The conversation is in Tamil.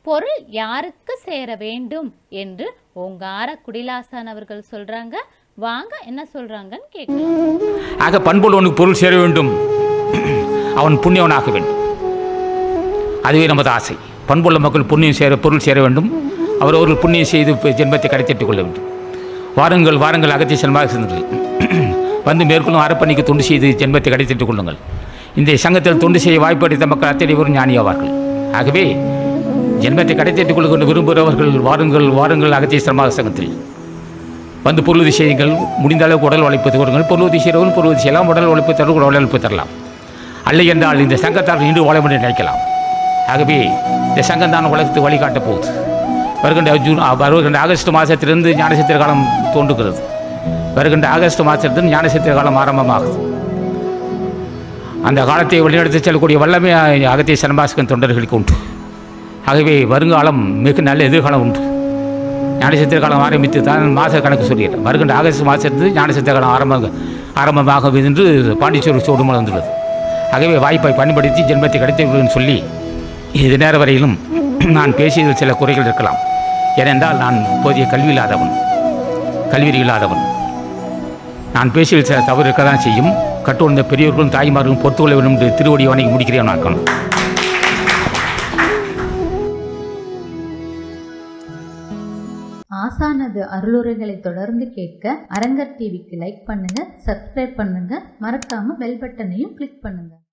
பொருள் யாருக்கு சேர வேண்டும் என்று ஓங்கார குடிலாசான் அவர்கள் சொல்றாங்க வாங்க என்ன சொல்றாங்கன்னு கேட்கலாம் ஆக பண்புள்ளவனுக்கு பொருள் சேர வேண்டும் அவன் புண்ணியவனாக வேண்டும் அதுவே நமது ஆசை பண்புள்ள மக்கள் புண்ணியம் சேர பொருள் சேர வேண்டும் அவரவர்கள் புண்ணியம் செய்து ப- ஜென்மத்தை கடைத்திட்டுக் கொள்ள வேண்டும் வாருங்கள் வாருங்கள் அகத்திய செல்வாக சென்றுங்கள் வந்து மேற்கொள்ளும் அறப்பணிக்கு தொண்டு செய்து ஜென்மத்தை கடைத்திட்டுக் கொள்ளுங்கள் இந்த சங்கத்தில் தொண்டு செய்ய வாய்ப்பு அளித்த மக்கள் அத்தனை பேரும் ஞானியாவார்கள் ஆகவே ஜென்மத்தை கடைத்திட்டுக் கொள்ள விரும்புகிறவர்கள் வாருங்கள் வாருங்கள் அகத்திய சிரமாக சங்கத்தில் வந்து பொருளுதவி செய்யுங்கள் முடிந்த அளவுக்கு உடல் உழைப்பு தருங்கள் பொருளுதவி செய்கிறவர்கள் பொருளுதவி செய்யலாம் உடல் உழைப்பு தருவர்கள் உடல் உழைப்பு தரலாம் அல்ல என்றால் இந்த சங்கத்தால் நீண்டு வாழ என்று நினைக்கலாம் ஆகவே இந்த சங்கம் தான் உலகத்துக்கு வழிகாட்டப் போகுது வருகின்ற ஜூன் அ, வருகின்ற ஆகஸ்ட் மாதத்திலிருந்து ஞானசித்திர காலம் தோன்றுகிறது வருகின்ற ஆகஸ்ட் மாதத்திலிருந்து ஞானசித்திர காலம் ஆரம்பமாகுது அந்த காலத்தை வழிநடத்தி செல்லக்கூடிய வல்லமை அ- அகத்திய சன்பாசகன் தொண்டர்களுக்கு உண்டு ஆகவே வருங்காலம் மிக நல்ல எதிர்காலம் உண்டு ஞானசித்திர காலம் ஆரம்பித்து தான் மாத கணக்கு சொல்லிடுறேன் வருகின்ற ஆகஸ்ட் மாதத்து ஞானசித்திர காலம் ஆரம்ப ஆரம்பமாகும் என்று பாண்டிச்சேரி சோடுமல் வந்துள்ளது ஆகவே வாய்ப்பை பயன்படுத்தி ஜென்மத்தை கிடைத்தவர்கள் சொல்லி இது நேர வரையிலும் நான் பேசியதில் சில குறைகள் இருக்கலாம் ஏனென்றால் நான் போதிய கல்வி இல்லாதவன் கல்வி இல்லாதவன் நான் பேசியதில் சில தவறு இருக்க தான் செய்யும் கட்டுவந்த பெரியவர்களும் தாய்மார்களும் பொறுத்துக்கொள்ள வேண்டும் என்று திருவடி வணங்கி முடிக்கிறேன் நான் ஆசானது அருளுரைகளை தொடர்ந்து கேட்க அரங்கர் டிவிக்கு லைக் பண்ணுங்க சப்ஸ்கிரைப் பண்ணுங்க மறக்காம பெல் பட்டனையும் கிளிக் பண்ணுங்க